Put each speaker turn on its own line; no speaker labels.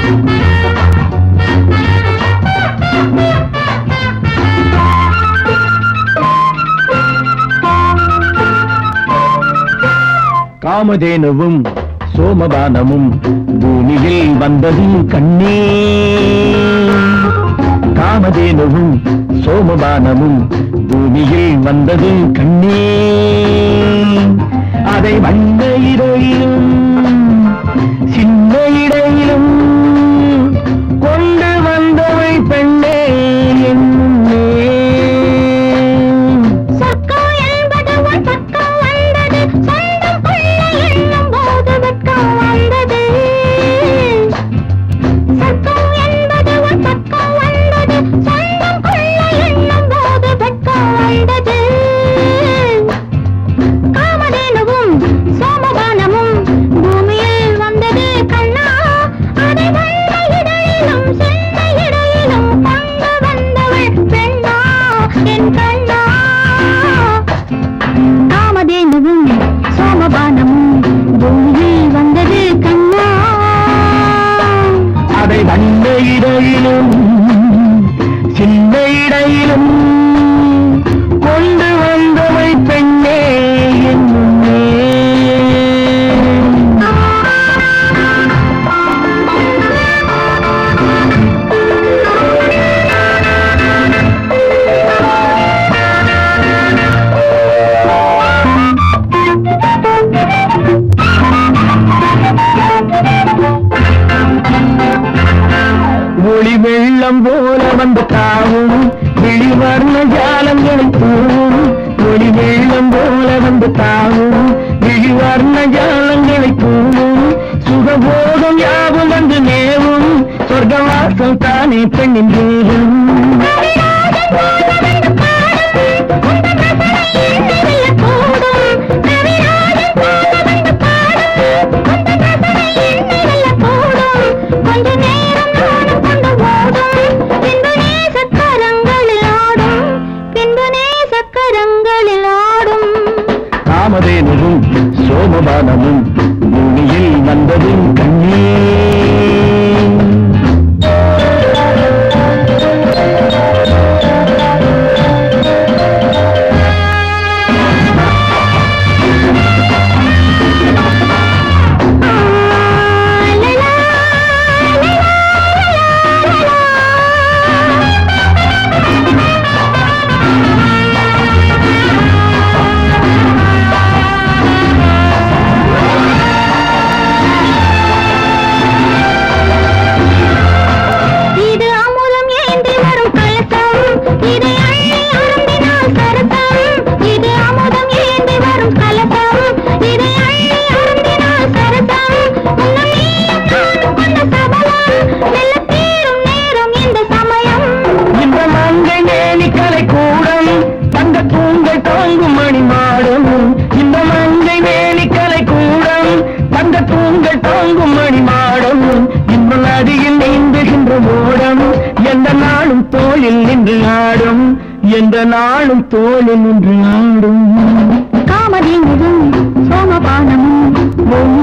காமதேனுவும் சோமபானமும் பூமியில் வந்ததும் கண்ணே காமதேனுவும் சோமபானமும் பூமியில் வந்ததும் கண்ணே அதை வண்ண இடையிலும் சின்ன இடையிலும் கொண்டு வந்தவை பெண்ணே என்னே
சொர்க்கம் என்பது உன் பக்கம் வந்தது சொந்தம் கொள்ள எண்ணும் போது வெட்கம் வந்தது சொர்க்கம் என்பது உன் பக்கம் வந்தது சொந்தம் கொள்ள எண்ணும் போது வெட்கம் வந்தது காமதேனுவும் சோமபானமும் பூமியில் வந்தது கண்ணா அதை வந்த இடையிலும் சென்ற இடையிலும் கொண்டு வந்தவள் பெண்ணா என் கண்ணா காமதேனுவும் சோமபானமும் பூமியில் வந்தது கண்ணா
அதை வந்த இடையிலும் சின்ன இடையிலும் கொண்டு வந்தவை பெண்ணே என்னே ஒளி வெள்ளம் போல வந்து தாவும் விழிவர்ண ஜாலங்களை தூவும் ஒளி வெள்ளம் போல வந்து தாவும் விழிவர்ண ஜாலங்களை தூவும் சுகபோகம் யாவும் வந்து நேவும் சொர்க்கவாசம் தானே பெண்ணின் தேகம்
கொஞ்ச நேரம் நானும் கொண்டு ஓடும் பின்பு நேசக்கரங்களில் ஆடும் பின்பு நேசக்கரங்களில் ஆடும்
காமதேனுவும் சோமபானமும் பூமியில் வந்ததும் கண்ணே
இது அமுதம் ஏந்தி வரும் கலசம் இதை அள்ளி அருந்தினால் சரசம் இது அமுதம் ஏந்தி வரும் கலசம் இதை அள்ளி அருந்தினால் சரசம் உன்னும் நீயும் நானும் கொண்ட சபலம் மெல்ல தீரும் நேரம் இந்த சமயம்
இந்த மங்கை நேலி கலை கூடம் தங்க தூங்கல் தாங்கும் மணி மாடம் இந்த மங்கை வேலி கலை கூடம் தங்க தூங்கல் தாங்கும் மணி மாடம் இந்த நதியில் நீந்துகின்ற ஓடம் எந்த நாளும் தோளில் நின்று ஆடும் எந்த நாளும் தோளில் நின்று ஆடும்
காமதேனுவும் சோமபானமும் பூமி